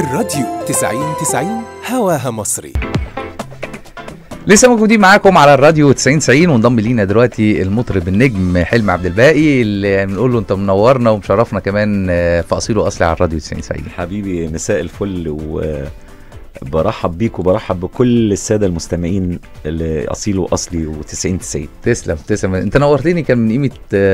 الراديو 90 90 هواها مصري لسه موجودين معاكم على الراديو 90 90 وانضم لينا دلوقتي المطرب النجم حلمي عبد الباقي اللي بنقول له انت منورنا ومشرفنا كمان آه، في اصيل واصلي على الراديو 90 90 حبيبي مساء الفل وبرحب بيك وبرحب بكل الساده المستمعين اللي اصيل واصلي و90 90 تسلم تسلم انت نورتني كان من قيمه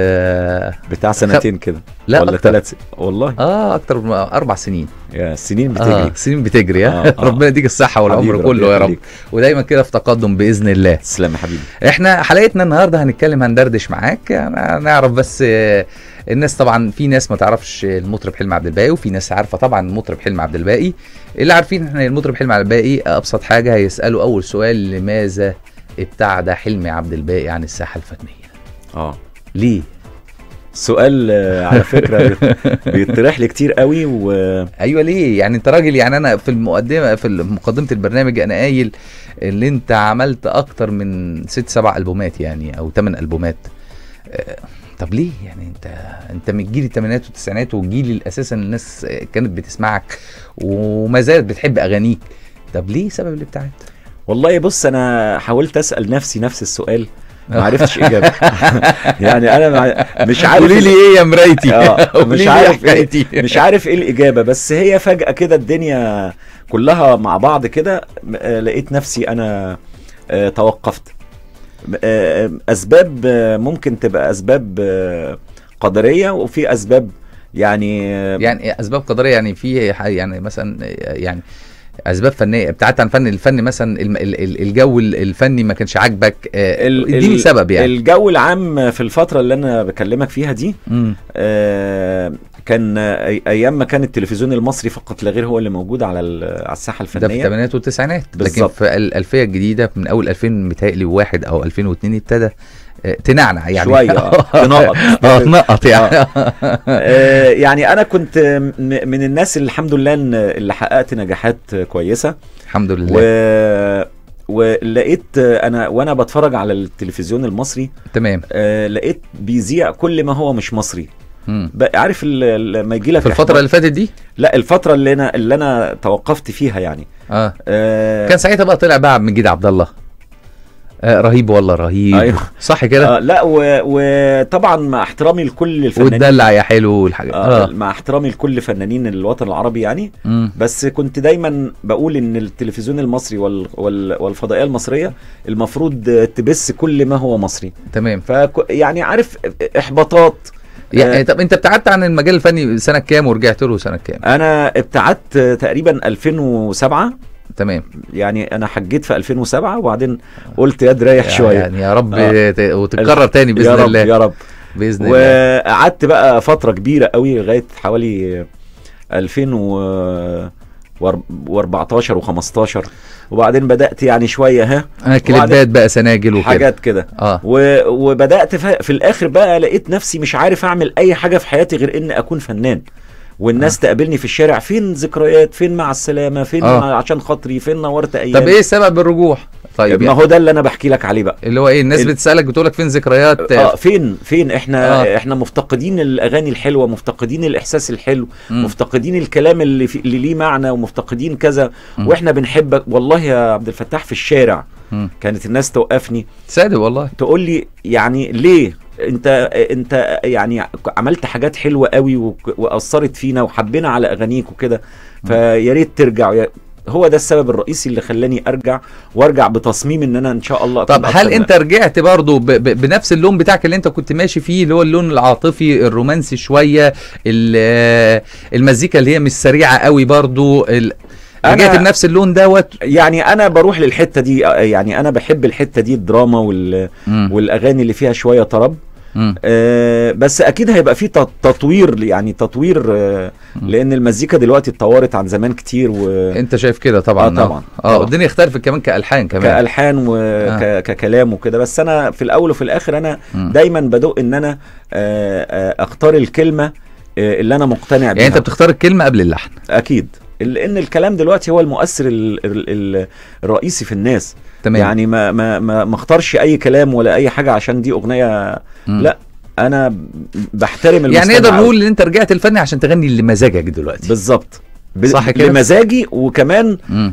آه بتاع سنتين كده لا ولا أكتر. ثلاث والله اه اكتر من اربع سنين يا السنين اه بتجري سنين بتجري ها آه، آه. ربنا يديك الصحه والعمر حبيبي، كله ربنا يا رب يخليك. ودايما كده في تقدم باذن الله تسلم يا حبيبي احنا حلقتنا النهارده هنتكلم هندردش معاك يعني نعرف بس آه، الناس طبعا في ناس ما تعرفش المطرب حلمي عبد الباقي وفي ناس عارفه طبعا المطرب حلمي عبد الباقي اللي عارفين احنا المطرب حلمي عبد الباقي ابسط حاجه هيسالوا اول سؤال لماذا ابتعد حلمي عبد الباقي عن الساحه الفنيه اه ليه سؤال آه، على فكره بيت- بيطرح لي كتير قوي و ايوه ليه يعني انت راجل يعني انا في المقدمه في مقدمه البرنامج انا قايل اللي انت عملت اكتر من ست سبع البومات يعني او ثمان البومات آه، طب ليه يعني انت انت من جيل الثمانينات والتسعينات والجيل اللي اساسا الناس كانت بتسمعك وما زالت بتحب اغانيك طب ليه سبب الابتعاد والله بص انا حاولت اسال نفسي نفس السؤال ما عرفتش اجابه يعني انا مع... مش عارف قولي لي ايه يا مرايتي آه، قولي مش لي عارف إيه حكايتي مش عارف ايه الاجابه بس هي فجاه كده الدنيا كلها مع بعض كده آه، لقيت نفسي انا آه، توقفت آه، اسباب آه، ممكن تبقى اسباب آه، قدريه وفي اسباب يعني آه، يعني اسباب قدريه يعني في ح- يعني مثلا يعني اسباب فنيه ابتعدت عن فن الفن مثلا الم- ال- ال- الجو ال- الفني ما كانش عاجبك آه، ال- اديني ال- سبب يعني الجو العام في الفتره اللي انا بكلمك فيها دي مم. آه، كان آه، أي- ايام ما كان التلفزيون المصري فقط لا غير هو اللي موجود على ال- على الساحه ده في الفنيه الثمانينات والتسعينات لكن بالظبط. في الالفيه الجديده من اول 2000 متهيألي واحد او 2002 ابتدى آه، تنعنع يعني شوية، آه، تنقط. اه تنقط يعني آه، يعني انا كنت م- من الناس اللي الحمد لله إن- اللي حققت نجاحات كويسه الحمد و لله ولقيت انا وانا بتفرج على التلفزيون المصري تمام آه، لقيت بيذيع كل ما هو مش مصري مم. بقى عارف ال- لما يجي لك في الفتره اللي فاتت دي لا الفتره اللي انا اللي انا توقفت فيها يعني اه آه، كان ساعتها بقى طلع بقى عبد المجيد عبد الله آه رهيب والله رهيب أيوه. صح كده آه لا و- وطبعا مع احترامي لكل الفنانين وتدلع يا حلو والحاجات آه اه مع احترامي لكل فنانين الوطن العربي يعني مم. بس كنت دايما بقول ان التلفزيون المصري وال وال والفضائيه المصريه المفروض تبث كل ما هو مصري تمام ف يعني عارف احباطات يعني آه، طب انت ابتعدت عن المجال الفني سنه كام ورجعت له سنه كام انا ابتعدت تقريبا 2007 تمام يعني انا حجيت في 2007 وبعدين قلت يا ريح شويه يعني يا رب آه. ت- وتتكرر تاني يا باذن رب الله يا رب باذن الله وقعدت بقى فتره كبيره قوي لغايه حوالي 2014 و15 وبعدين بدات يعني شويه ها انا كليبات بقى سناجل وكده حاجات كده اه و- وبدات في, في الاخر بقى لقيت نفسي مش عارف اعمل اي حاجه في حياتي غير ان اكون فنان والناس آه. تقابلني في الشارع فين ذكريات فين مع السلامه فين آه. مع عشان خاطري فين نورت ايام طب ايه سبب الرجوع طيب ما يعني هو ده اللي انا بحكي لك عليه بقى اللي هو ايه الناس ال- بتسالك بتقولك فين ذكريات اه فين فين احنا آه. آه. احنا مفتقدين الاغاني الحلوه مفتقدين الاحساس الحلو مم. مفتقدين الكلام اللي, في اللي ليه معنى ومفتقدين كذا مم. واحنا بنحبك والله يا عبد الفتاح في الشارع مم. كانت الناس توقفني صادق والله تقول لي يعني ليه انت انت يعني عملت حاجات حلوه قوي وك- واثرت فينا وحبينا على اغانيك وكده فيا ريت ترجع يا- هو ده السبب الرئيسي اللي خلاني ارجع وارجع بتصميم ان انا ان شاء الله أكون طب هل أكتر انت رجعت برضو ب ب بنفس اللون بتاعك اللي انت كنت ماشي فيه اللي هو اللون العاطفي الرومانسي شويه ال- آه، المزيكا اللي هي مش سريعه قوي برضو ال- أنا- رجعت بنفس اللون دوت يعني انا بروح للحته دي يعني انا بحب الحته دي الدراما وال... مم. والاغاني اللي فيها شويه طرب مم. آه بس اكيد هيبقى في تط- تطوير يعني تطوير آه مم. لان المزيكا دلوقتي اتطورت عن زمان كتير و انت شايف كده طبعا آه طبعا. اه طبعا. الدنيا اختلفت كمان كالحان كمان كالحان وككلام وكده بس انا في الاول وفي الاخر انا مم. دايما بدوق ان انا آه آه اختار الكلمه آه اللي انا مقتنع بيها يعني انت بتختار الكلمه قبل اللحن اكيد لان الكلام دلوقتي هو المؤثر ال... ال... ال... الرئيسي في الناس تمام يعني ما ما ما ما اختارش اي كلام ولا اي حاجه عشان دي اغنيه مم. لا انا بحترم يعني المستمع نقدر أوي. نقول ان انت رجعت الفني عشان تغني لمزاجك دلوقتي بالظبط ب- صح كده؟ لمزاجي وكمان مم.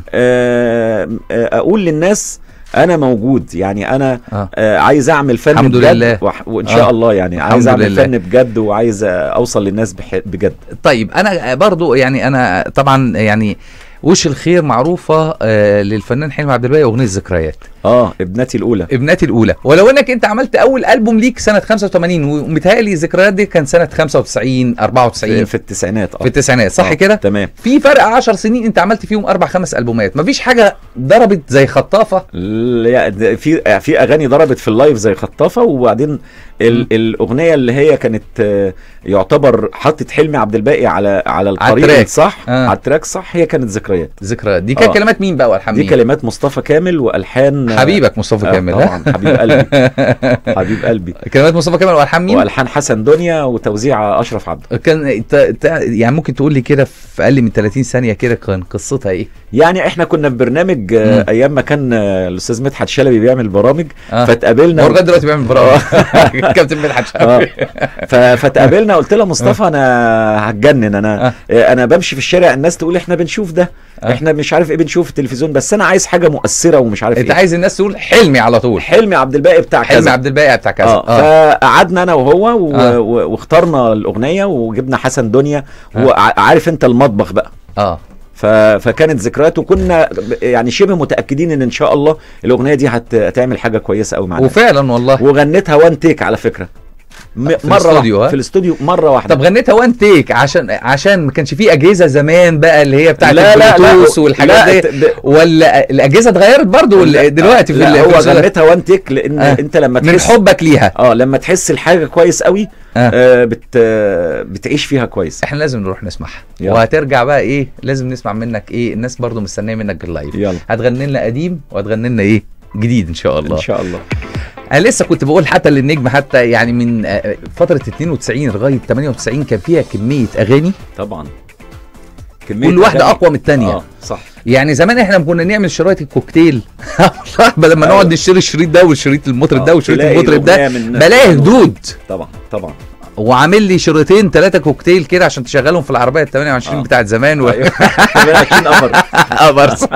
آه، آه، اقول للناس انا موجود يعني انا آه. آه، عايز اعمل فن الحمد بجد لله. وح- وان شاء آه. الله يعني عايز الحمد اعمل لله. فن بجد وعايز آه، اوصل للناس بح- بجد طيب انا برضو يعني انا طبعا يعني وش الخير معروفه آه للفنان حلمي عبد الباقي اغنيه ذكريات اه ابنتي الاولى ابنتي الاولى ولو انك انت عملت اول البوم ليك سنه 85 ومتهيألي ذكريات دي كان سنه 95 94 في, في التسعينات اه في التسعينات صح آه، كده تمام في فرق 10 سنين انت عملت فيهم اربع خمس البومات مفيش حاجه ضربت زي خطافه لا، ده في في اغاني ضربت في اللايف زي خطافه وبعدين ال مم. الاغنيه اللي هي كانت آه، يعتبر حطت حلمي عبد الباقي على على الطريق التراك. الصح آه. على التراك صح هي كانت ذكريات ذكريات دي كانت آه. كلمات مين بقى والحان دي مين؟ كلمات مصطفى كامل والحان آه، حبيبك مصطفى آه، كامل ها؟ طبعا حبيب قلبي حبيب قلبي كلمات مصطفى كامل والحان مين؟ والحان حسن دنيا وتوزيع اشرف عبده كان ت... ت... يعني ممكن تقول لي كده في اقل من 30 ثانيه كده كان قصتها ايه؟ يعني احنا كنا في برنامج مم. آه، ايام ما كان آه، الاستاذ مدحت شلبي بيعمل برامج آه. فتقابلنا هو لغايه دلوقتي بيعمل برامج كابتن مدحت شلبي ف- فتقابلنا قلت لها مصطفى انا هتجنن انا آه. آه، انا بمشي في الشارع الناس تقول احنا بنشوف ده آه. احنا مش عارف ايه بنشوف في التلفزيون بس انا عايز حاجه مؤثره ومش عارف انت ايه عايز الناس تقول حلمي على طول حلمي عبد الباقي بتاع حلمي كذا عبد الباقي بتاع كذا اه اه فقعدنا انا وهو و... آه. و... واخترنا الاغنيه وجبنا حسن دنيا آه. وعارف انت المطبخ بقى اه ف... فكانت ذكريات وكنا ب- يعني شبه متاكدين ان ان شاء الله الاغنيه دي هت... هتعمل حاجه كويسه قوي معانا وفعلا والله وغنيتها وان تيك على فكره م... في مره الاستوديو، واحدة ها؟ في الاستوديو مره واحده طب غنيتها وان تيك عشان عشان ما كانش فيه اجهزه زمان بقى اللي هي بتاعت لا لا لا البلوتوث والحاجات لا، دي ب- ولا الاجهزه اتغيرت برضو ولا دلوقتي في لا ال- هو في الصدى؟ غنيتها وان تيك لان آه. آه. انت لما من تحس حبك ليها اه لما تحس الحاجه كويس قوي آه. آه. بت... آه، بتعيش فيها كويس احنا لازم نروح نسمعها يلا. وهترجع بقى ايه لازم نسمع منك ايه الناس برضو مستنيه منك اللايف يلا هتغني لنا قديم وهتغني لنا ايه جديد ان شاء الله ان شاء الله انا لسه كنت بقول حتى للنجم حتى يعني من آه، فتره 92 لغايه 98 كان فيها كميه اغاني طبعا كمية كل واحده أغاني. اقوى من الثانيه اه صح يعني زمان احنا كنا نعمل شرايط الكوكتيل والله بدل ما أيوة. نقعد نشتري الشريط ده والشريط المطرب ده آه، والشريط تلاقي المطرب ده الأغنية من- بلاقي هدود طبعا طبعا وعامل لي شريطين ثلاثه كوكتيل كده عشان تشغلهم في العربيه ال 28 آه. بتاعت زمان و... أيوة. 28 قمر قمر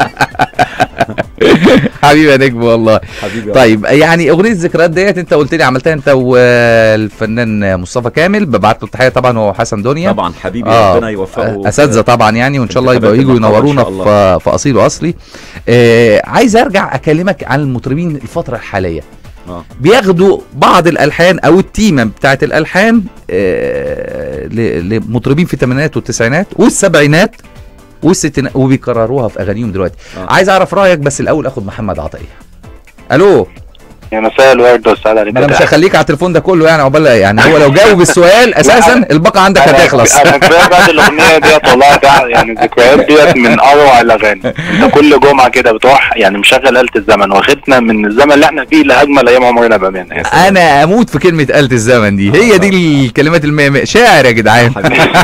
حبيبي يا نجم والله حبيبي طيب يعني اغنيه الذكريات ديت انت قلت لي عملتها انت والفنان مصطفى كامل ببعت له التحيه طبعا هو حسن دنيا طبعا حبيبي آه، ربنا يوفقه اساتذه طبعا يعني وان شاء الله يبقوا انتخابات يجوا المحتوى إن ينورونا شاء الله. في في اصيل واصلي آه عايز ارجع اكلمك عن المطربين الفتره الحاليه اه بياخدوا بعض الالحان او التيمه بتاعت الالحان آه ل- لمطربين في الثمانينات والتسعينات والسبعينات والستينات وبيكرروها في اغانيهم دلوقتي آه. عايز اعرف رايك بس الاول اخد محمد عطيه الو يا مساء الورد والسعادة عليك ما انا يا مش تحت. هخليك على التليفون ده كله يعني عقبال يعني هو لو جاوب السؤال اساسا الباقه عندك أنا- هتخلص انا كفايه بعد الاغنيه ديت والله ده يعني الذكريات ديت من اروع الاغاني انت كل جمعه كده بتروح يعني مشغل آلة الزمن واخدنا من الزمن اللي احنا فيه لاجمل ايام عمرنا بامانه يعني. انا اموت في كلمه آلة الزمن دي هي دي الكلمات المية شاعر يا جدعان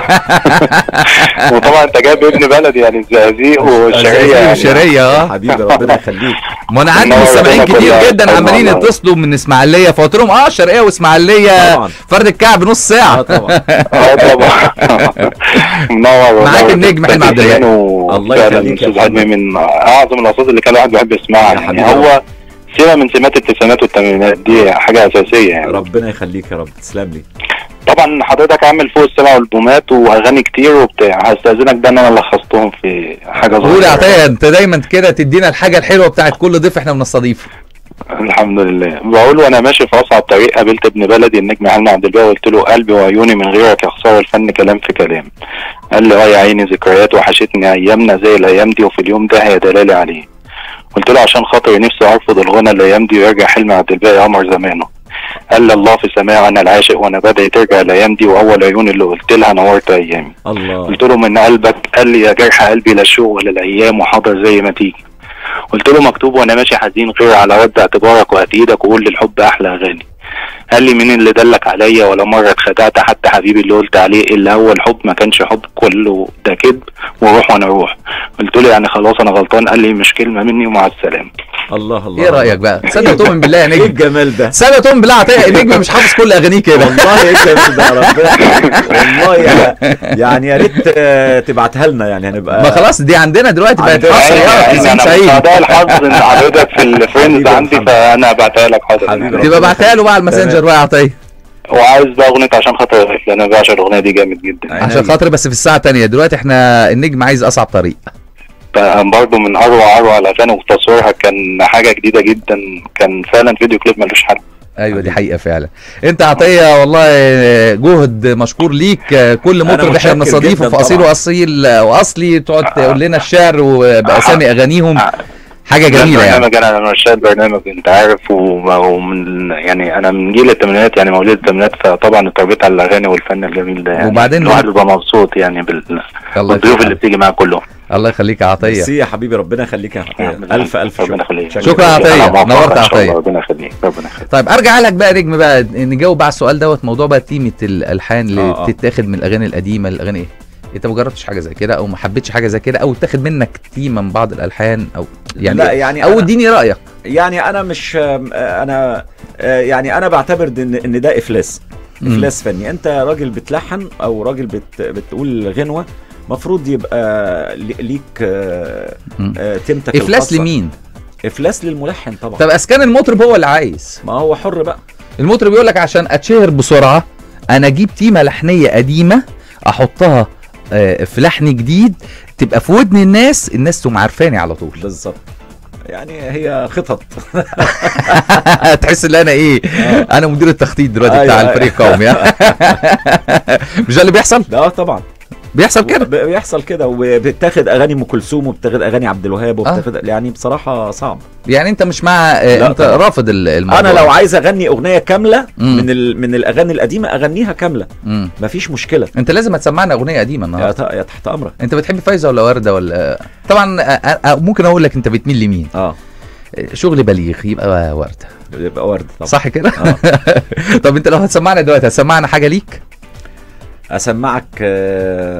وطبعا انت جايب ابن بلدي يعني الزقازيق والشرقيه يعني الشرقيه اه حبيبي ربنا يخليك ما انا عندي منور مستمعين الدنيا كتير كلها. جدا طبعاً. عمالين يتصلوا من اسماعيليه فقلت لهم اه الشرقيه واسماعيليه طبعا فرد الكعب نص اه ساعه طبعا اه طبعا منور والله. معاك النجم حلمي عبد الباقي. الله فعلا يخليك يا استاذ حلمي من اعظم الاصوات اللي كان الواحد بيحب يسمعها يا يعني حبيبي. هو سمه من سمات التسعينات والثمانينات دي حاجه اساسيه يعني ربنا يخليك يا رب تسلم لي طبعا حضرتك عامل فوق السبع البومات واغاني كتير وبتاع هستاذنك ده ان انا لخصتهم في حاجه قول يا صغيره عطيه انت دايما كده تدينا الحاجه الحلوه بتاعت كل ضيف احنا بنستضيفه الحمد لله بقول وانا ماشي في اصعب طريق قابلت ابن بلدي النجم حلمي عبد الباقي وقلت له قلبي وعيوني من غيرك يا خساره الفن كلام في كلام قال لي اه يا عيني ذكريات وحشتني ايامنا زي الايام دي وفي اليوم ده هي دلالي عليه قلت له عشان خاطري نفسي ارفض الغنى الايام دي ويرجع حلمي عبد الباقي قمر زمانه قال لي الله في سماع انا العاشق وانا بدأ ترجع الايام دي واول عيون اللي قلت لها نورت ايامي الله قلت له من قلبك قال لي يا جرح قلبي لا الشوق ولا الايام وحاضر زي ما تيجي قلت له مكتوب وانا ماشي حزين غير على رد اعتبارك وهات ايدك وقول لي الحب احلى اغاني قال لي مين اللي دلك عليا ولا مره اتخدعت حتى حبيبي اللي قلت عليه الا اول حب ما كانش حب كله ده كذب وروح وانا اروح قلت له يعني خلاص انا غلطان قال لي مش كلمه مني ومع السلامه الله الله ايه رايك بقى تصدق وتؤمن بالله يا ايه نجم الجمال ده تصدق وتؤمن بالله عطيه النجم مش حافظ كل اغانيه كده والله ايه الجمال ده يا ربنا والله يا يعني يا ريت آه، تبعتها لنا يعني هنبقى ما خلاص دي عندنا دلوقتي بقت عندنا. حصري أيوة، اه أيوة، 90 انا من 90 سعداء الحظ ان حضرتك في الفريندز حبيبي يا عندي محمد. فانا بعتها لك حاضر حبيبي تبقى بعتها له بقى على الماسنجر بقى يا عطيه وعايز بقى اغنيه عشان خاطر لان انا بعشق الاغنيه دي جامد جدا عينيا. عشان خاطر بس في الساعه الثانيه دلوقتي احنا النجم عايز اصعب طريق برضه من اروع اروع الاغاني وتصويرها كان حاجه جديده جدا كان فعلا فيديو كليب ملوش حل ايوه دي حقيقه فعلا انت عطيه والله جهد مشكور ليك كل أنا مطرب احنا متشكر بنستضيفه جداً في اصيل طبعاً. واصيل واصلي تقعد تقول لنا الشعر وباسامي اغانيهم حاجه جميله يعني البرنامج انا انا رشاد برنامج انت عارف وم- ومن يعني انا من جيل الثمانينات يعني مواليد الثمانينات فطبعا اتربيت على الاغاني والفن الجميل ده يعني وبعدين- الواحد بيبقى مبسوط يعني بال... الله بالضيوف اللي يخليك بتيجي معاه كلهم الله يخليك يا عطيه ميرسي يا حبيبي ربنا يخليك يا عطيه الف الف ربنا شكر يخليك شكرا يا عطية. أنا موفق نورت يا إن شاء الله. عطية. ربنا يخليك ربنا يخليك طيب ارجع لك بقى نجم بقى نجاوب على السؤال دوت موضوع بقى تيمه الالحان اللي آه، آه. بتتاخد من الاغاني القديمه الاغاني ايه انت ما جربتش حاجه زي كده او ما حبيتش حاجه زي كده او اتاخد منك تيمه من بعض الالحان او يعني لا يعني او أنا- اديني رايك يعني انا مش آه، انا آه، يعني انا بعتبر ان ان ده افلاس مم. افلاس فني انت راجل بتلحن او راجل بت بتقول غنوه مفروض يبقى لي- ليك آه، مم. آه، تيمتك افلاس الخاصة. لمين افلاس للملحن طبعا طب اسكان المطرب هو اللي عايز ما هو حر بقى المطرب يقول لك عشان اتشهر بسرعه انا اجيب تيمه لحنيه قديمه احطها آه، في لحن جديد تبقى في ودن الناس الناس تقوم عارفاني على طول بالظبط يعني هي خطط تحس ان انا ايه انا مدير التخطيط دلوقتي بتاع أيوة، الفريق القومي مش ده اللي بيحصل ده آه طبعا بيحصل كده ب- بيحصل كده وبتاخد اغاني ام كلثوم وبتاخد اغاني عبد الوهاب وبتاخد يعني بصراحه صعب يعني انت مش مع آه، لا انت طبعا. رافض ال- الموضوع انا لو عايز اغني اغنيه كامله مم. من ال... من الاغاني القديمه اغنيها كامله مم. مفيش مشكله انت لازم هتسمعنا اغنيه قديمه يا, النهارده ت... يا تحت امرك انت بتحب فايزه ولا ورده ولا طبعا آه، آه، ممكن اقول لك انت بتميل لمين اه آه، شغل بليغ يبقى ورده يبقى ورد طبعا صح كده آه. طب انت لو هتسمعنا دلوقتي هتسمعنا حاجه ليك اسمعك آه...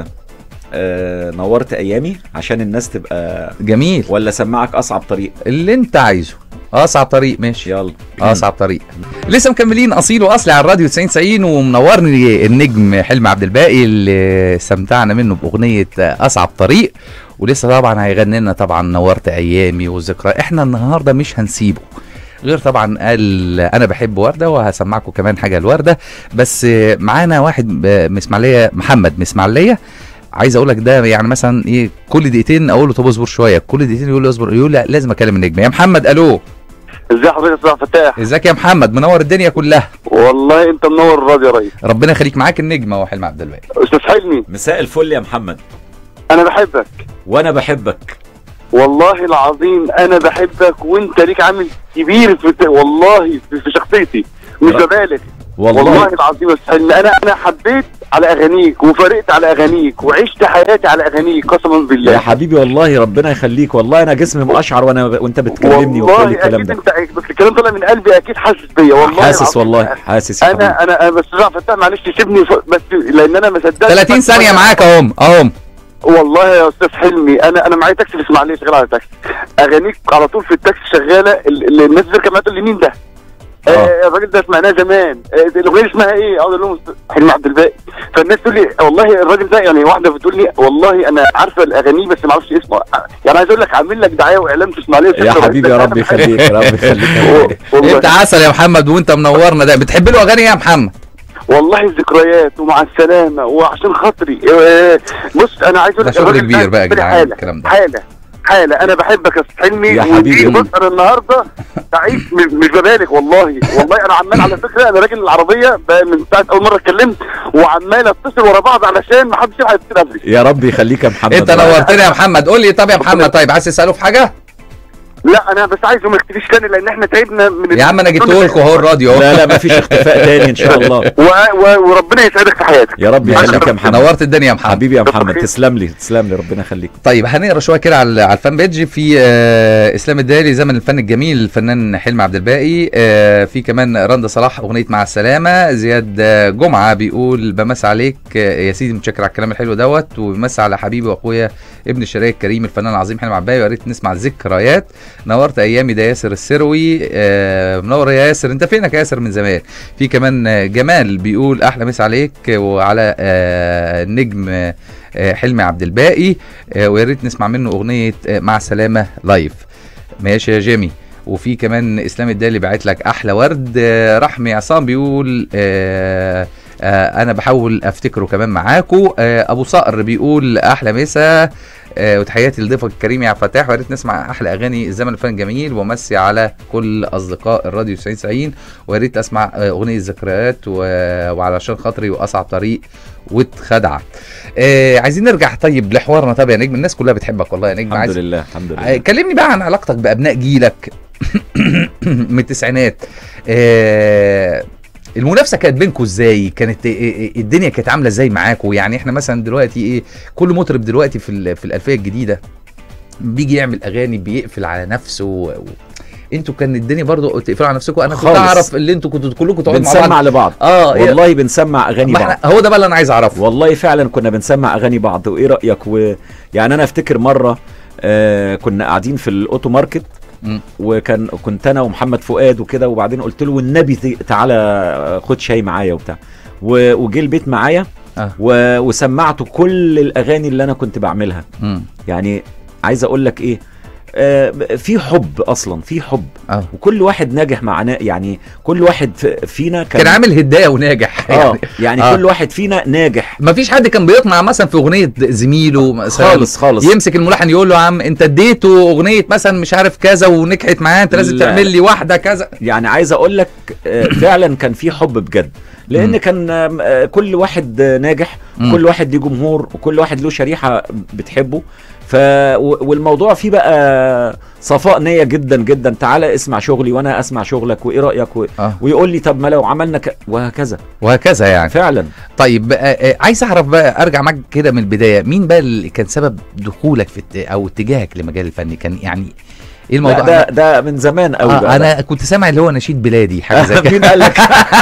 آه... نورت ايامي عشان الناس تبقى جميل ولا اسمعك اصعب طريق اللي انت عايزه اصعب طريق ماشي يلا اصعب طريق لسه مكملين اصيل واصلي على الراديو 90 90 ومنورني النجم حلمي عبد الباقي اللي استمتعنا منه باغنيه اصعب طريق ولسه طبعا هيغني لنا طبعا نورت ايامي وذكرى احنا النهارده مش هنسيبه غير طبعا قال انا بحب ورده وهسمعكم كمان حاجه الورده بس معانا واحد من اسماعيليه محمد من اسماعيليه عايز اقول لك ده يعني مثلا ايه كل دقيقتين اقول له طب اصبر شويه كل دقيقتين يقول لي اصبر يقول لا لازم اكلم النجم يا محمد الو ازي حضرتك يا استاذ فتاح ازيك يا محمد منور الدنيا كلها والله انت منور الراديو يا ريس ربنا يخليك معاك النجم هو حلمي عبد الباقي استاذ حلمي مساء الفل يا محمد انا بحبك وانا بحبك والله العظيم انا بحبك وانت ليك عامل كبير في والله في في شخصيتي مش رب- ببالغ والله, والله العظيم يا استاذ حلمي انا انا حبيت على اغانيك وفرقت على اغانيك وعشت حياتي على اغانيك قسما يا بالله حبيبي والله ربنا يخليك والله انا جسمي مقشعر وانا وانت بتكلمني وتقول والله لي الكلام اكيد ده انت بس الكلام طالع من قلبي اكيد حاسس بيا والله حاسس العظيم. والله حاسس يا حبيبي. انا انا انا بس استاذ فتاح معلش سيبني ف- بس لان انا ما صدقت 30 ثانيه معاك اهم اهم والله يا استاذ حلمي انا انا معايا تاكسي في اسماعيليه شغال على تاكسي اغانيك على طول في التاكسي شغاله ال- ال- الناس بتركب معايا تقول لي مين ده؟ آه. آه الراجل ده سمعناه زمان آه الاغنيه اسمها ايه؟ اقعد اقول لهم حلمي عبد الباقي فالناس تقول لي والله الراجل ده يعني واحده بتقول لي والله انا عارفه الاغاني بس ما اعرفش اسمه يعني عايز اقول لك عامل لك دعايه واعلان في اسماعيليه يا حبيبي يا رب يخليك يا رب يخليك يا رب. والله انت عسل يا محمد وانت منورنا ده بتحب له اغاني ايه يا محمد والله الذكريات ومع السلامه وعشان خاطري آه، بص انا عايز اقول ده لك شغل الراجل كبير ده بقى يا بالنسبة لي جدعان حالة- الكلام ده. حاله حاله انا بحبك يا استاذ حلمي يا حبيبي. ودي بص انا النهارده سعيد م- مش ببالغ والله والله انا عمال على فكره انا راجل العربيه بقى من ساعه اول مره اتكلمت وعمال اتصل ورا بعض علشان ما حدش يلحق يتصل قبلي يا رب يخليك يا محمد انت نورتني يا محمد قول لي طب يا محمد طيب عايز تساله في حاجه لا انا بس عايزه ما يختفيش تاني لان احنا تعبنا من يا عم انا جبته لكم اهو الراديو اهو لا لا مفيش اختفاء تاني ان شاء الله و... و... وربنا يسعدك في حياتك يا رب يخليك يا محمد نورت الدنيا يا محمد حبيبي يا كتر محمد خير. تسلم لي تسلم لي ربنا يخليك طيب هنقرا شويه كده على على الفان بيج في آه اسلام الدالي زمن الفن الجميل الفنان حلمي عبد الباقي آه في كمان رندا صلاح اغنيه مع السلامه زياد آه، جمعه بيقول بمس عليك آه يا سيدي متشكر على الكلام الحلو دوت وبمس على حبيبي واخويا ابن الشريك الكريم الفنان العظيم حلمي عبد الباقي ويا ريت نسمع الذكريات نورت ايامي ده ياسر السروي آه منور يا ياسر انت فينك يا ياسر من زمان في كمان آه، جمال بيقول احلى مسا عليك وعلى آه نجم آه حلمي عبد الباقي آه ويا ريت نسمع منه اغنيه آه مع السلامه لايف ماشي يا جيمي وفي كمان اسلام الدالي باعت لك احلى ورد آه، رحمي عصام بيقول آه آه انا بحاول افتكره كمان معاكو آه ابو صقر بيقول احلى مسا آه وتحياتي لضيفك الكريم يا عبد الفتاح ويا ريت نسمع احلى اغاني الزمن الفن الجميل ومسي على كل اصدقاء الراديو 90 90 ويا ريت اسمع آه اغنيه ذكريات و... وعلشان خاطري واصعب طريق واتخدع آه عايزين نرجع طيب لحوارنا طب يا نجم الناس كلها بتحبك والله يا نجم الحمد عايز لله الحمد آه، لله كلمني بقى عن علاقتك بابناء جيلك من التسعينات آه، المنافسه كانت بينكم ازاي كانت إيه- إيه- الدنيا كانت عامله ازاي معاكم يعني احنا مثلا دلوقتي ايه كل مطرب دلوقتي في ال- في الالفيه الجديده بيجي يعمل اغاني بيقفل على نفسه و... و... انتوا كان الدنيا برضو تقفلوا على نفسكم انا كنت خالص. اعرف اللي انتوا كنتوا كلكم تقعدوا مع بعض بنسمع لبعض اه إيه، والله بنسمع اغاني ما بعض احنا هو ده بقى اللي انا عايز اعرفه والله فعلا كنا بنسمع اغاني بعض وايه رايك و... يعني انا افتكر مره آه كنا قاعدين في الاوتو ماركت مم. وكان كنت انا ومحمد فؤاد وكده وبعدين قلت له والنبي ت- تعالى آه، خد شاي معايا وبتاع و- وجه البيت معايا آه. و... وسمعته كل الاغاني اللي انا كنت بعملها مم. يعني عايز اقول لك ايه آه في حب اصلا في حب اه وكل واحد ناجح معنا يعني كل واحد ف- فينا كان, كان عامل هدايه وناجح اه يعني يعني آه. كل واحد فينا ناجح ما فيش حد كان بيطمع مثلا في اغنيه زميله مثلا خالص خالص يمسك الملحن يقول له يا عم انت اديته اغنيه مثلا مش عارف كذا ونجحت معاه انت لازم لا. تعمل لي واحده كذا يعني عايز اقول لك آه، فعلا كان في حب بجد لان مم. كان آم، آه، كل واحد آه، ناجح مم. كل واحد ليه جمهور وكل واحد له شريحه بتحبه ف و- والموضوع فيه بقى صفاء نيه جدا جدا تعالى اسمع شغلي وانا اسمع شغلك وايه رايك و... آه. ويقول لي طب ما لو عملنا ك... وهكذا وهكذا يعني فعلا طيب آه، آه، عايز اعرف بقى ارجع معاك كده من البدايه مين بقى اللي كان سبب دخولك في الت... او اتجاهك لمجال الفن كان يعني ايه الموضوع لا ده ده من زمان قوي آه بقى انا كنت سامع اللي هو نشيد بلادي حاجه زي كده مين قال لك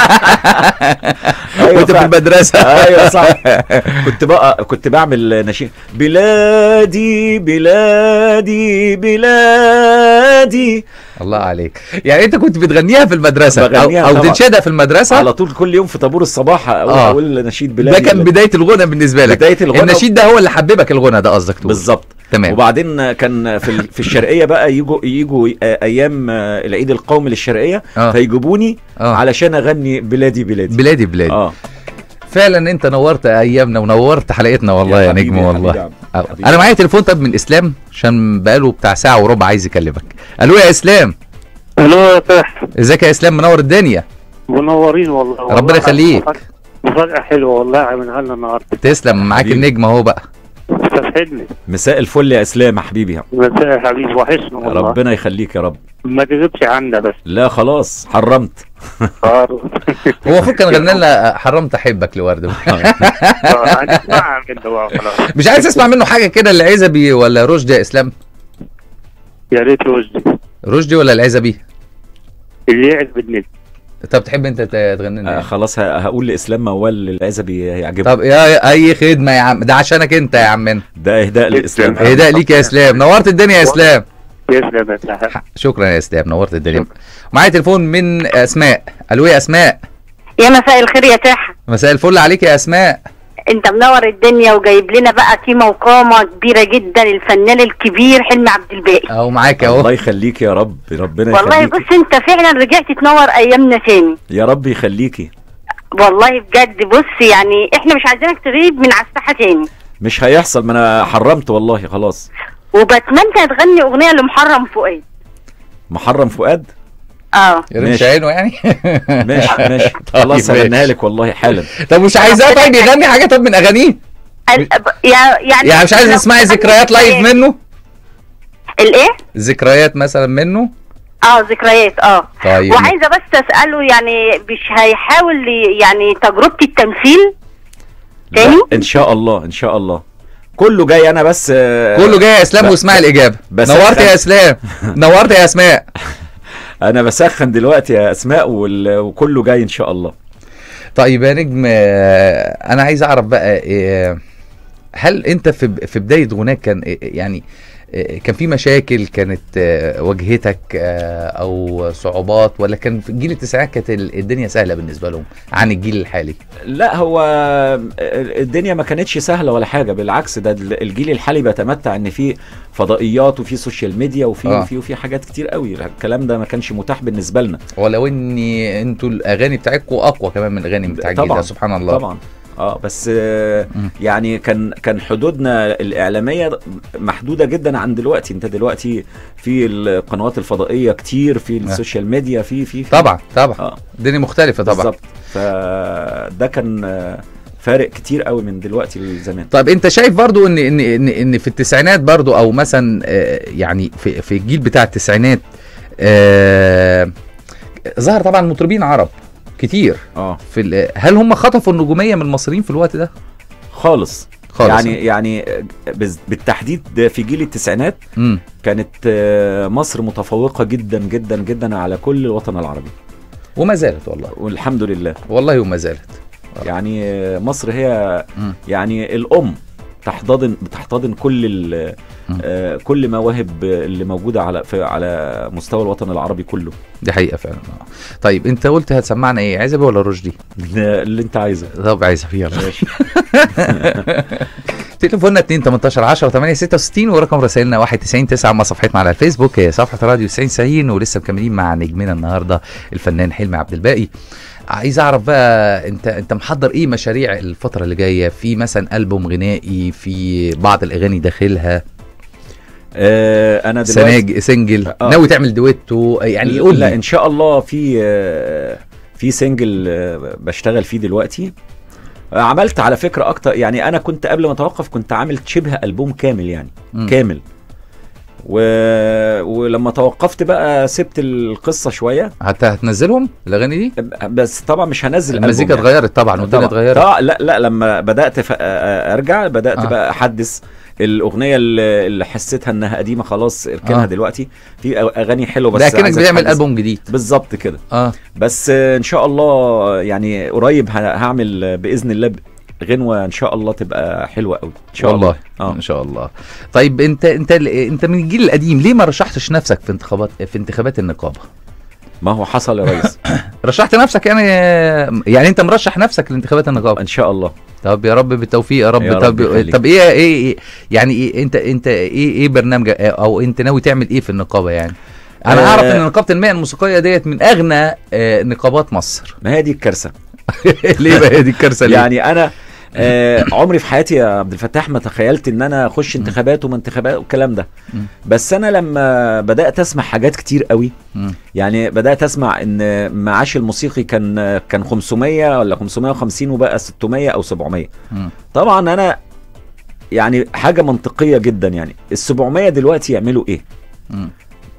أيوة وانت في فعلا. المدرسه ايوه صح كنت بقى كنت بعمل نشيد بلادي بلادي بلادي الله عليك يعني انت كنت بتغنيها في المدرسه او, بغنيها أو طبعا. تنشدها في المدرسه على طول كل يوم في طابور الصباح اقول, آه. أقول نشيد ده بلادي كان بدايه الغنى بالنسبه لك بدايه الغنى النشيد ده هو اللي حببك الغنى ده قصدك تقول بالظبط تمام وبعدين كان في ال- في الشرقيه بقى يجوا يجوا آه، ايام آه، العيد القومي للشرقيه اه فيجيبوني اه علشان اغني بلادي بلادي بلادي بلادي اه فعلا انت نورت ايامنا ونورت حلقتنا والله يا, حبيبي نجم يا والله حبيبي يا عم. أو. حبيبي. انا معايا تليفون طب من اسلام عشان بقاله بتاع ساعه وربع عايز يكلمك الو يا اسلام الو يا فتح ازيك يا اسلام منور الدنيا منورين والله ربنا والله يخليك. مفاجأة حلوة والله عملها لنا النهارده تسلم معاك حبيبي. النجم اهو بقى تسعدني مساء الفل يا اسلام يا حبيبي مساء يا حبيبي وحشنا والله ربنا يخليك يا رب ما تغيبش عنا بس لا خلاص حرمت صار هو المفروض كان غنى لنا حرمت احبك لورده هنسمعها منه بقى خلاص مش عايز اسمع منه حاجه كده العزبي ولا رشدي يا اسلام يا ريت رشدي رشدي ولا العزبي اللي يعجب النت طب تحب انت ت- تغني لنا آه إيه؟ خلاص ه- هقول لاسلام موال العزبي هيعجبه طب يا يا- اي خدمه يا عم ده عشانك انت يا عمنا ده اهداء لاسلام اهداء ليك يا اسلام نورت الدنيا يا اسلام يسلم يا سحر شكرا يا اسلام نورت الدنيا معايا تليفون من اسماء الو يا اسماء يا مساء الخير يا تاحة مساء الفل عليك يا اسماء انت منور الدنيا وجايب لنا بقى قيمة وقامة كبيرة جدا الفنان الكبير حلمي عبد الباقي اهو معاك الله اهو يخليك يا رب ربنا والله يخليك بص انت فعلا رجعت تنور ايامنا تاني يا رب يخليكي والله بجد بص يعني احنا مش عايزينك تغيب من على الساحة تاني مش هيحصل ما انا حرمت والله خلاص وبتمنى تغني اغنية لمحرم فؤاد محرم فؤاد اه يرمش ماشي. عينه يعني ماشي ماشي طيب خلاص ماشي. هغنيها لك والله حالا طب مش عايزاه طيب يغني حاجه طب من اغانيه ال- ب- يا- يعني يعني مش عايز لو تسمعي تغني ذكريات لايف ذكريات. منه الايه ذكريات مثلا منه اه ذكريات اه طيب وعايزه بس اساله يعني مش هيحاول ي- يعني تجربه التمثيل لا تاني؟ ان شاء الله ان شاء الله كله جاي انا بس آه، كله جاي يا اسلام ب- واسمع الاجابه بس نورت أنا- يا اسلام نورت يا اسماء انا بسخن دلوقتي يا اسماء وال- وكله جاي ان شاء الله طيب يا نجم آه، انا عايز اعرف بقى آه، هل انت في في بدايه غناك كان يعني كان في مشاكل كانت آه، واجهتك آه، او صعوبات ولا كان في جيل التسعينات كانت ال- الدنيا سهله بالنسبه لهم عن الجيل الحالي لا هو الدنيا ما كانتش سهله ولا حاجه بالعكس ده الجيل الحالي بيتمتع ان في فضائيات وفي سوشيال ميديا وفي آه. وفي وفي حاجات كتير قوي الكلام ده ما كانش متاح بالنسبه لنا ولو ان انتوا الاغاني بتاعتكم اقوى كمان من الاغاني بتاع الجيل طبعاً، ده سبحان الله طبعا اه بس آه مم. يعني كان كان حدودنا الاعلاميه محدوده جدا عن دلوقتي انت دلوقتي في القنوات الفضائيه كتير في السوشيال ميديا في في في- طبعا طبعا اه الدنيا مختلفه طبعا بالظبط فده كان آه، فارق كتير قوي من دلوقتي لزمان طيب انت شايف برضو ان ان ان, إن في التسعينات برضو او مثلا آه، يعني في في الجيل بتاع التسعينات آه، ظهر طبعا مطربين عرب كتير اه في ال- هل هم خطفوا النجوميه من المصريين في الوقت ده خالص خالص يعني يعني بز- بالتحديد في جيل التسعينات امم كانت آه، مصر متفوقه جدا جدا جدا على كل الوطن العربي وما زالت والله والحمد لله والله وما زالت يعني آه، مصر هي مم. يعني الام تحتضن بتحتضن كل ال- مم. آه، كل مواهب اللي موجوده على في على مستوى الوطن العربي كله دي حقيقه فعلا آه. طيب انت قلت هتسمعنا ايه عزبي ولا رشدي اللي انت عايزه طب عزبي يلا ماشي تليفوننا 2 18 10 8 66 ورقم رسائلنا 91 9 اما صفحتنا على الفيسبوك هي صفحه راديو 90 90 ولسه مكملين مع نجمنا النهارده الفنان حلمي عبد الباقي عايز اعرف بقى انت انت محضر ايه مشاريع الفتره اللي جايه في مثلا البوم غنائي في بعض الاغاني داخلها آه، انا دلوقتي سناج سنجل آه. ناوي تعمل دويتو يعني قول لا لي ان شاء الله في آه، في سنجل آه، بشتغل فيه دلوقتي آه، عملت على فكره اكتر يعني انا كنت قبل ما اتوقف كنت عامل شبه البوم كامل يعني مم. كامل و... ولما توقفت بقى سبت القصه شويه هت- هتنزلهم الاغاني دي بس طبعا مش هنزل المزيكا ألبوم يعني. اتغيرت طبعا والدنيا طبعا اتغيرت طبعا لا لا لما بدات ف... ارجع بدات آه. آه. بقى احدث الاغنيه اللي اللي حسيتها انها قديمه خلاص اركنها آه. آه. دلوقتي في اغاني حلوه بس ده كأنك عايز بتعمل أتحدث. البوم جديد بالظبط كده اه بس آه، ان شاء الله يعني قريب ه- هعمل آه، باذن الله ب- غنوه ان شاء الله تبقى حلوه قوي ان شاء والله الله ان شاء الله طيب انت انت انت من الجيل القديم ليه ما رشحتش نفسك في انتخابات في انتخابات النقابه ما هو حصل يا ريس رشحت نفسك يعني يعني انت مرشح نفسك لانتخابات النقابه ان شاء الله طب يا رب بالتوفيق يا رب يا رب طب يخليك. طب ايه ايه إيه- يعني ايه انت انت ايه ايه برنامجك او انت ناوي تعمل ايه في النقابه يعني انا آه. اعرف ان نقابه المهن الموسيقيه ديت من اغنى آه، نقابات مصر ما هي دي الكارثه ليه بقى دي الكارثه ليه يعني انا آه عمري في حياتي يا عبد الفتاح ما تخيلت ان انا اخش انتخابات وما انتخابات والكلام ده مم. بس انا لما بدات اسمع حاجات كتير قوي مم. يعني بدات اسمع ان معاش الموسيقي كان كان 500 ولا 550 وبقى 600 او 700 مم. طبعا انا يعني حاجه منطقيه جدا يعني ال 700 دلوقتي يعملوا ايه مم.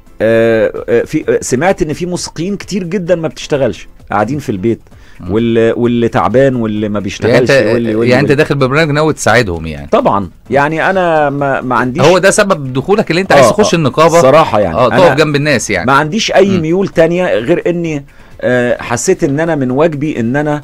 آه، آه، في آه، سمعت ان في موسيقيين كتير جدا ما بتشتغلش قاعدين في البيت مم. واللي واللي تعبان واللي ما يعني بيشتغلش انت واللي واللي يعني انت واللي. داخل ببرنامج ناوي تساعدهم يعني طبعا يعني انا ما, ما عنديش هو ده سبب دخولك اللي انت عايز آه، تخش آه، النقابه صراحه يعني اه أنا تقف جنب الناس يعني ما عنديش اي مم. ميول تانية غير اني آه، حسيت ان انا من واجبي ان انا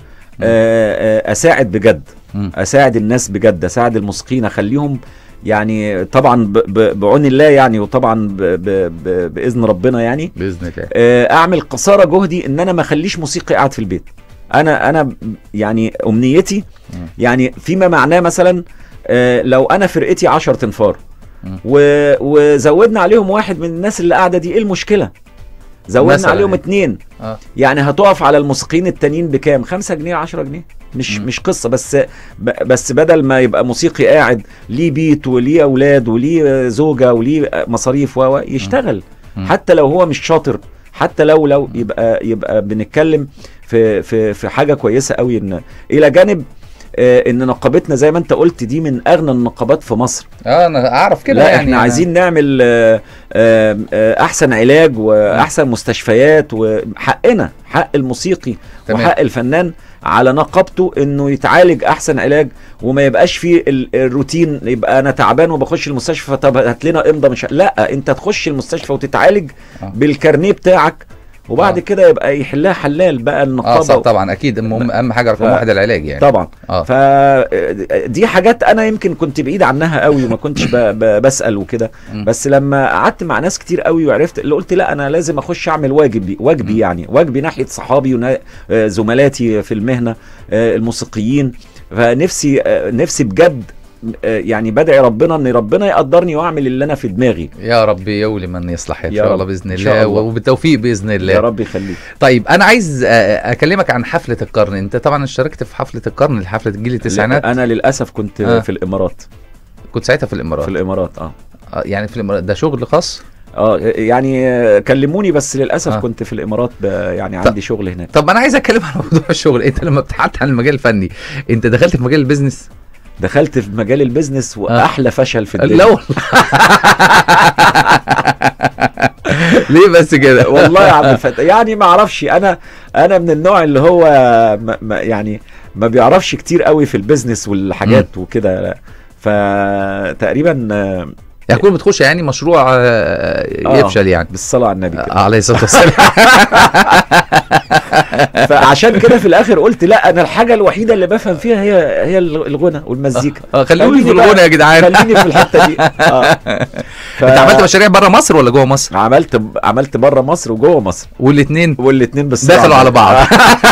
آه، آه، اساعد بجد مم. اساعد الناس بجد اساعد الموسيقيين اخليهم يعني طبعا ب- ب- بعون الله يعني وطبعا ب- ب- ب- باذن ربنا يعني باذن الله آه، اعمل قصارى جهدي ان انا ما اخليش موسيقي قاعد في البيت انا انا يعني امنيتي مم. يعني فيما معناه مثلا آه، لو انا فرقتي 10 تنفار مم. و- وزودنا عليهم واحد من الناس اللي قاعده دي ايه المشكله زودنا مثلاً عليهم يعني. اتنين اه يعني هتقف على الموسيقيين التانيين بكام 5 جنيه 10 جنيه مش مم. مش قصه بس ب- بس بدل ما يبقى موسيقي قاعد ليه بيت وليه اولاد وليه زوجه وليه مصاريف و و- يشتغل مم. حتى لو هو مش شاطر حتى لو لو يبقى يبقى بنتكلم في في في حاجه كويسه قوي ان الى جانب آه، ان نقابتنا زي ما انت قلت دي من اغنى النقابات في مصر اه انا اعرف كده لا يعني احنا أنا- عايزين نعمل آه، آه، آه، احسن علاج واحسن مستشفيات وحقنا حق الموسيقي تمام. وحق الفنان على نقابته انه يتعالج احسن علاج وما يبقاش فيه ال- الروتين يبقى انا تعبان وبخش المستشفى طب هات لنا امضى مش لا انت تخش المستشفى وتتعالج آه. بالكارنيه بتاعك وبعد آه. كده يبقى يحلها حلال بقى اه النقابه صح طبعا اكيد المهم اهم حاجه رقم ف- واحد العلاج يعني طبعا اه فدي حاجات انا يمكن كنت بعيد عنها قوي وما كنتش ب... ب... بسال وكده مم. بس لما قعدت مع ناس كتير قوي وعرفت اللي قلت لا انا لازم اخش اعمل واجبي واجبي يعني واجبي ناحيه صحابي وزملاتي في المهنه آه، الموسيقيين فنفسي آه، نفسي بجد آه، يعني بدعي ربنا ان ربنا يقدرني واعمل اللي انا في دماغي يا رب يولي من يصلح ان يا شاء رب. الله باذن إن شاء الله الله. وبالتوفيق باذن الله يا رب يخليك طيب انا عايز آه، اكلمك عن حفله القرن انت طبعا اشتركت في حفله القرن حفله جيل التسعينات انا للاسف كنت آه. في الامارات كنت ساعتها في الامارات في الامارات اه آه، يعني في الامارات ده شغل خاص اه يعني آه، كلموني بس للاسف آه. آه. كنت في الامارات ب- يعني طب- عندي شغل هناك طب انا عايز اتكلم عن موضوع الشغل انت لما ابتعدت عن المجال الفني انت دخلت في مجال البيزنس دخلت في مجال البيزنس واحلى فشل في الدنيا لا والله ليه بس كده والله يا عبد الفتاح يعني ما اعرفش انا انا من النوع اللي هو ما ما يعني ما بيعرفش كتير قوي في البيزنس والحاجات وكده فتقريبا آه، يعني كل ما تخش يعني مشروع آه، آه. يفشل يعني بالصلاه على النبي كده. آه، عليه الصلاه والسلام فعشان كده في الاخر قلت لا انا الحاجه الوحيده اللي بفهم فيها هي هي الغنى والمزيكا آه، خلوني في بقى- الغنى يا جدعان خليني في الحته دي اه ف... انت عملت مشاريع بره مصر ولا جوه مصر عملت عملت بره مصر وجوه مصر والاثنين والاثنين بس دخلوا على بعض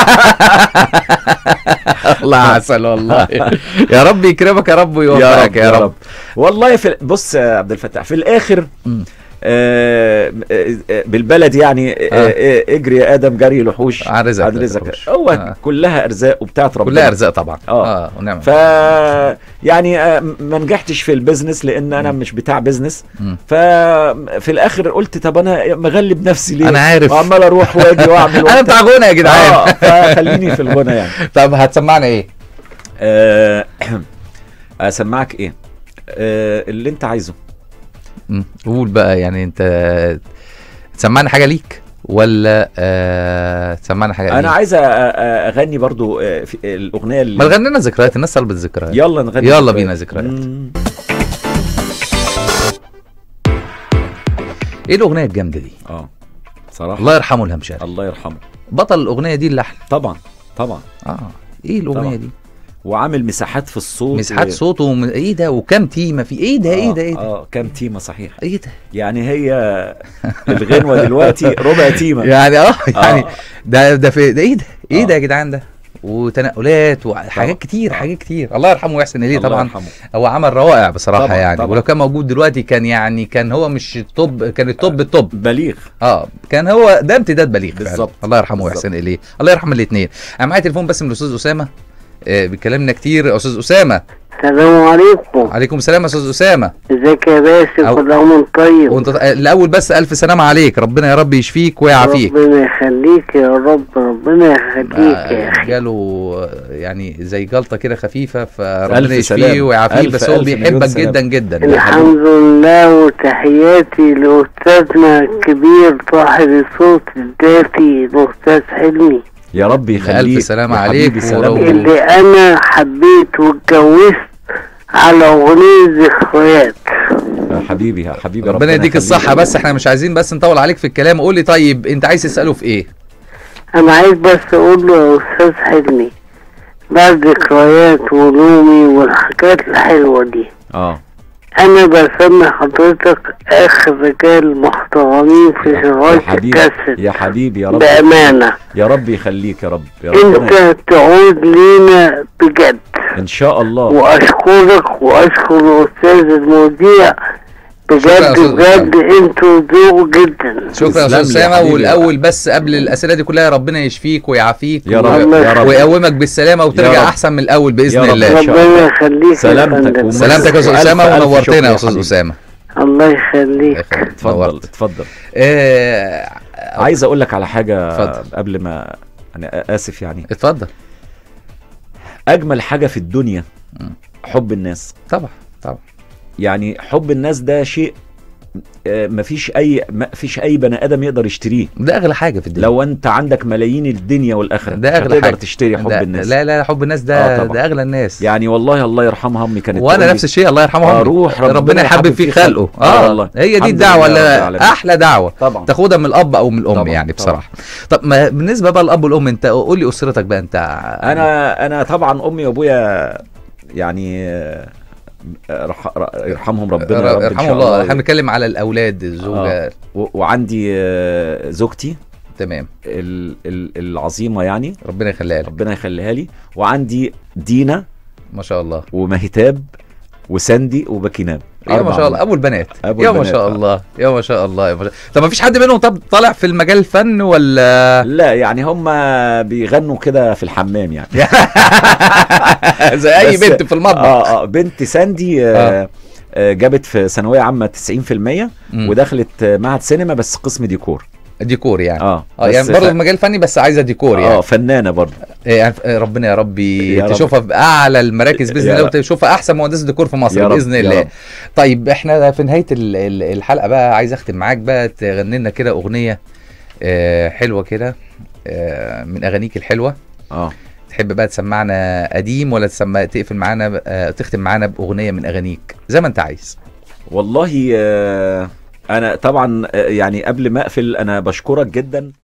الله عسل والله يا رب يكرمك يا رب ويوفقك يا رب والله في بص يا عبد الفتاح في الاخر مم. آه آه، آه، بالبلد يعني آه آه اجري يا ادم جري لحوش عن رزقك عن لا رزقك تحوش. هو آه. كلها ارزاق وبتاعت ربنا كلها ارزاق طبعا آه. اه ونعم ف يعني آه، ما نجحتش في البيزنس لان انا مش بتاع بيزنس مم. ففي الاخر قلت طب انا مغلب نفسي ليه انا عارف وعمال اروح واجي واعمل انا وبتاع. بتاع غنى يا جدعان اه فخليني في الغنى يعني طب هتسمعنا ايه آه، اسمعك ايه آه، اللي انت عايزه مم. قول بقى يعني انت تسمعنا حاجه ليك ولا آه تسمعنا حاجه انا ليك عايز أ- أ- اغني برضو آه، في الاغنيه اللي ما تغنينا ذكريات الناس طلبت ذكريات يلا نغني يلا ذكريات. بينا ذكريات. مم. ايه الاغنيه الجامده دي اه صراحه الله يرحمه الهمشاري الله يرحمه بطل الاغنيه دي اللحن طبعا طبعا اه ايه الاغنيه طبعا. دي وعامل مساحات في الصوت مساحات و- صوته وم... ايه ده وكام تيمه في ايه ده ايه ده ايه ده اه كام تيمه صحيح ايه ده يعني هي الغنوه دلوقتي ربع تيمه يعني اه يعني آه. ده ده في ده ايه ده ايه آه. ده يا جدعان ده وتنقلات وحاجات كتير آه. حاجات كتير الله يرحمه ويحسن اليه الله طبعا يرحمه. هو عمل روائع بصراحه طبعاً، يعني طبعاً. ولو كان موجود دلوقتي كان يعني كان هو مش الطب كان الطب الطب بليغ اه كان هو ده امتداد بليغ فعلاً. بالظبط. الله يرحمه بالظبط. ويحسن اليه الله يرحم الاثنين انا معايا تليفون بس من الاستاذ اسامه آه بيكلمنا كتير استاذ اسامه السلام عليكم عليكم السلام يا استاذ اسامه ازيك يا باسم أو- كل عام وانت طيب وانت آه، الاول بس الف سلامه عليك ربنا يا رب يشفيك ويعافيك ربنا يخليك يا رب ربنا يخليك يا آه، اخي جاله آه، يعني زي جلطه كده خفيفه فربنا ألف يشفيه سلامة. ويعافيه ألف- بس هو ألف مليون بيحبك سلامة. جدا جدا الحمد لله وتحياتي لاستاذنا الكبير صاحب الصوت الدافي الاستاذ حلمي يا رب يخليك ألف سلامة يا عليك حبيبي سلام ولو- اللي انا حبيت واتجوزت على اغنية ذكريات يا حبيبي يا حبيبي ربنا يديك يخليك. الصحه بس احنا مش عايزين بس نطول عليك في الكلام قول لي طيب انت عايز تساله في ايه انا عايز بس اقول له يا استاذ حلمي بعد ذكريات ونومي والحاجات الحلوة دي اه انا بسمي حضرتك اخر رجال محترمين في يا شرايط حبيبي الكاسيت يا حبيبي يا رب بامانه يا رب يخليك يا رب يا رب انت تعود لينا بجد ان شاء الله واشكرك واشكر الاستاذ المذيع شكرا يا بجد أستاذ بجد انتوا ذوق جدا شكرا يا تسلم استاذ لي يا اسامه حبيبي. والاول بس قبل الاسئله دي كلها ربنا يشفيك ويعافيك يا و- رب يا رب ويقومك بالسلامه يا وترجع رب. احسن من الاول باذن يا رب. الله إن شاء الله. ربنا يخليك يا سلامتك فندم. ومس- سلامتك يا استاذ ألف- اسامه ألف ونورتنا شكر يا يا استاذ حبيبي. اسامه الله يخليك اتفضل نورت. اتفضل آه، عايز اقول لك على حاجه اتفضل. قبل ما انا اسف يعني اتفضل اجمل حاجه في الدنيا مم. حب الناس طبعا طبعا يعني حب الناس ده شيء آه، مفيش اي مفيش اي بني ادم يقدر يشتريه ده اغلى حاجه في الدنيا لو انت عندك ملايين الدنيا والاخره ده مش أغلى هتقدر حاجة. تشتري حب ده الناس لا لا حب الناس ده آه طبعا. ده اغلى الناس يعني والله الله يرحمها امي كانت وانا تقول نفس لي الشيء الله يرحمه آه، أمي. روح ربنا, ربنا يحبب يحبب في في خلقه خلقه. آه اه والله. هي دي الحمد الدعوه لله رب اللي العالمين. احلى دعوه طبعا تاخدها من الاب او من الام طبعا، يعني طبعا. بصراحه طب ما بالنسبه بقى للاب والام انت قول لي اسرتك بقى انت انا انا طبعا امي وابويا يعني آه، رح- ر- يرحمهم ربنا يا رب إن يرحمه شاء الله احنا بنتكلم على الاولاد الزوجه و- وعندي آه، زوجتي تمام ال- ال- العظيمه يعني ربنا يخليها لك ربنا يخليها لي وعندي دينا ما شاء الله ومهتاب وساندي وبكيناب يا ما أربع شاء الله ابو البنات أبو يا ما البنات، شاء آه. الله يا ما شاء الله يا ما شاء طب ما فيش حد منهم طب طالع في المجال الفن ولا لا يعني هم بيغنوا كده في الحمام يعني زي اي بس- بنت في المطبخ اه اه بنت ساندي آه آه جابت في ثانويه عامه 90% مم. ودخلت آه، معهد سينما بس قسم ديكور ديكور يعني اه اه بس يعني ف- برضه في مجال فني بس عايزه ديكور يعني اه فنانه برضه إيه يعني آه، ربنا يا ربي يا رب. تشوفها باعلى المراكز باذن يا الله رب. وتشوفها احسن مهندس ديكور في مصر يا رب، باذن يا الله رب. طيب احنا في نهايه ال- ال- الحلقه بقى عايز اختم معاك بقى تغني لنا كده اغنيه آه، حلوه كده آه، من اغانيك الحلوه اه تحب بقى تسمعنا قديم ولا تسمع تقفل معانا ب- آه، تختم معانا باغنيه من اغانيك زي ما انت عايز والله آه انا طبعا آه، يعني قبل ما اقفل انا بشكرك جدا